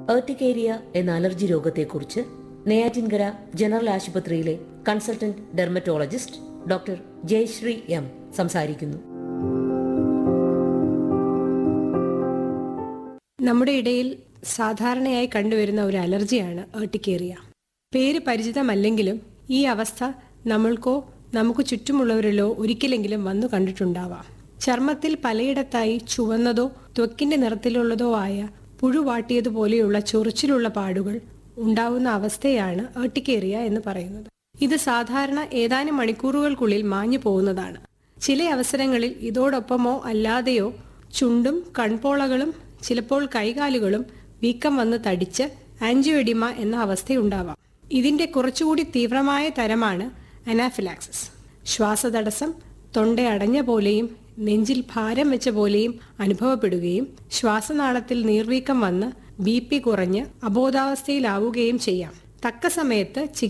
urticaria എന്ന allergy രോഗത്തെക്കുറിച്ച് Neyyattinkara general ആശുപത്രിയിലെ consultant dermatologist doctor Jayashree M സംസാരിക്കുന്നു നമ്മുടെ ഇടയിൽ സാധാരണയായി കണ്ടുവരുന്ന ഒരു അലർജിയാണ് ഏർട്ടിക്കേറിയ പേര് പരിചിതമല്ലെങ്കിലും ഈ അവസ്ഥ നമ്മൾക്കോ നമുക്ക് ചുറ്റുമുള്ളവരിലോ ഒരിക്കലെങ്കിലും വന്നു കണ്ടിട്ടുണ്ടാവാം ചർമ്മത്തിൽ പലയിടത്തായി ചുവന്നതോ ത്വക്കിന്റെ നിറത്തിലുള്ളതോ ആയ പുഴുവാട്ടിയതുപോലെയുള്ള ചൊറിച്ചിലുള്ള പാടുകൾ ഉണ്ടാവുന്ന അവസ്ഥയാണ് ഏർട്ടിക്കേറിയ എന്ന് പറയുന്നത് ഇത് സാധാരണ ഏതാനും മണിക്കൂറുകൾക്കുള്ളിൽ മാഞ്ഞു പോകുന്നതാണ് ചില അവസരങ്ങളിൽ ഇതോടൊപ്പമോ അല്ലാതെയോ ചുണ്ടും കൺപോളകളും ചിലപ്പോൾ കൈകാലുകളും വീക്കം വന്ന് തടിച്ച് ആൻജിയോഡിമ എന്ന അവസ്ഥയുണ്ടാവാം ഇതിന്റെ കുറച്ചുകൂടി തീവ്രമായ തരമാണ് അനാഫിലാക്സിസ് ശ്വാസതടസ്സം തൊണ്ട അടഞ്ഞ പോലെയും നെഞ്ചിൽ ഭാരം വെച്ച പോലെയും അനുഭവപ്പെടുകയും ശ്വാസനാളത്തിൽ നീർവീക്കം വന്ന് ബി പി കുറഞ്ഞ് അബോധാവസ്ഥയിലാവുകയും ചെയ്യാം തക്ക സമയത്ത്